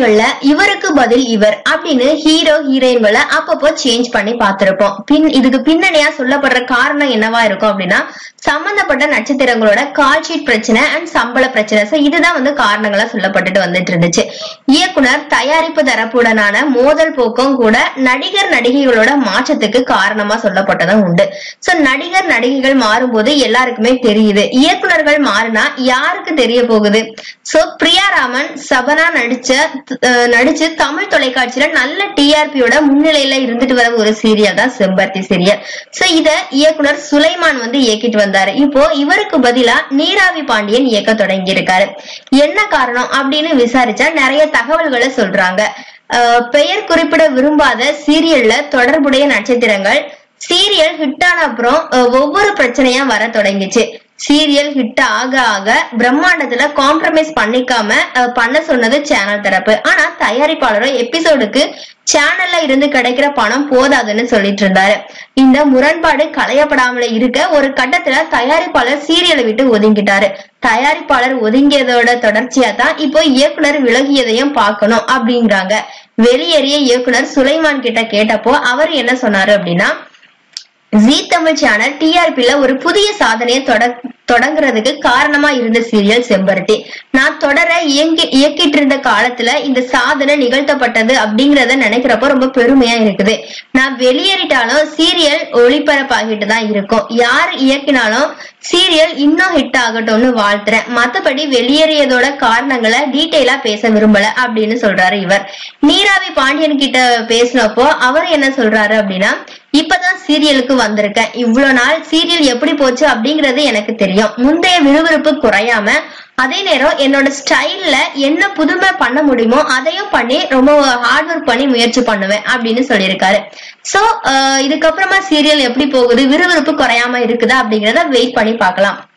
சீரியல்கள்ல இவருக்கு பதில் இவர் அப்படின்னு ஹீரோ ஹீரோயின்களை அப்பப்போ சேஞ்ச் பண்ணி பார்த்திருப்போம் பின் இதுக்கு பின்னணியா சொல்லப்படுற காரணம் என்னவா இருக்கும் அப்படின்னா சம்பந்தப்பட்ட நட்சத்திரங்களோட கால் ஷீட் பிரச்சனை அண்ட் சம்பள பிரச்சனை சோ இதுதான் வந்து காரணங்களா சொல்லப்பட்டுட்டு வந்துட்டு இருந்துச்சு இயக்குனர் தயாரிப்பு தரப்புடனான மோதல் போக்கும் கூட நடிகர் நடிகைகளோட மாற்றத்துக்கு காரணமா சொல்லப்பட்டதும் உண்டு சோ நடிகர் நடிகைகள் மாறும்போது எல்லாருக்குமே தெரியுது இயக்குனர்கள் மாறினா யாருக்கு தெரிய போகுது சோ பிரியா ராமன் சபனா நடிச்ச அஹ், நடிச்சு தமிழ் தொலைக்காட்சியில நல்ல டிஆர்பியோட முன்னிலையில இருந்துட்டு வர ஒரு சீரியல் தான் செம்பருத்தி சீரியல் சோ இத இயக்குனர் சுலைமான் வந்து இயக்கிட்டு வந்தாரு இப்போ இவருக்கு பதிலா நீராவி பாண்டியன் இயக்க தொடங்கி இருக்காரு என்ன காரணம் அப்படின்னு விசாரிச்சா நிறைய தகவல்களை சொல்றாங்க அஹ், பெயர் குறிப்பிட விரும்பாத சீரியல்ல தொடர்புடைய நட்சத்திரங்கள் சீரியல் ஹிட் ஆன அப்புறம் அஹ், ஒவ்வொரு பிரச்சனையா வர தொடங்கிச்சு சீரியல் ஹிட் ஆக ஆக பிரம்மாண்டத்துல காம்ப்ரமைஸ் பண்ணிக்காம அஹ், பண்ண சொன்னது சேனல் தரப்பு ஆனா தயாரிப்பாளரும் எபிசோடுக்கு சேனல்ல இருந்து கிடைக்கிற பணம் போதாதுன்னு சொல்லிட்டு இருந்தாரு இந்த முரண்பாடு களையப்படாமல இருக்க ஒரு கட்டத்துல தயாரிப்பாளர் சீரியலை விட்டு ஒதுங்கிட்டாரு தயாரிப்பாளர் ஒதுங்கியதோட தொடர்ச்சியா தான் இப்போ இயக்குனர் விலகியதையும் பார்க்கணும் அப்படிங்கிறாங்க வெளியேறிய இயக்குனர் சுலைமான் கிட்ட கேட்டப்போ அவர் என்ன சொன்னாரு அப்படின்னா ஜி தமிழ் சேனல் டிஆர்பில ஒரு புதிய சாதனையை தொட தொடங்குறதுக்கு காரணமா இருந்த சீரியல் செம்பருத்தி நான் தொடர இயங்கி இயக்கிட்டு இருந்த காலத்துல இந்த சாதனை நிகழ்த்தப்பட்டது அப்படிங்கறத நினைக்கிறப்போ ரொம்ப பெருமையா இருக்குது நான் வெளியேறிட்டாலும் சீரியல் ஒளிபரப்பாகிட்டு தான் இருக்கும் யார் இயக்கினாலும் சீரியல் இன்னும் ஹிட் ஆகட்டும்னு வாழ்த்துறேன் மத்தபடி வெளியேறியதோட காரணங்களை டீட்டெயிலா பேச விரும்பல அப்படின்னு சொல்றாரு இவர் நீராவி பாண்டியன் கிட்ட பேசினப்போ அவர் என்ன சொல்றாரு அப்படின்னா இப்பதான் சீரியலுக்கு வந்திருக்கேன் இவ்வளவு நாள் சீரியல் எப்படி போச்சு அப்படிங்கறது எனக்கு தெரியும் முந்தைய விறுவிறுப்பு குறையாம அதே நேரம் என்னோட ஸ்டைல்ல என்ன புதுமை பண்ண முடியுமோ அதையும் பண்ணி ரொம்ப ஹார்ட் ஒர்க் பண்ணி முயற்சி பண்ணுவேன் அப்படின்னு சொல்லியிருக்காரு சோ இதுக்கப்புறமா சீரியல் எப்படி போகுது விறுவிறுப்பு குறையாம இருக்குதா அப்படிங்கறத வெயிட் பண்ணி பார்க்கலாம்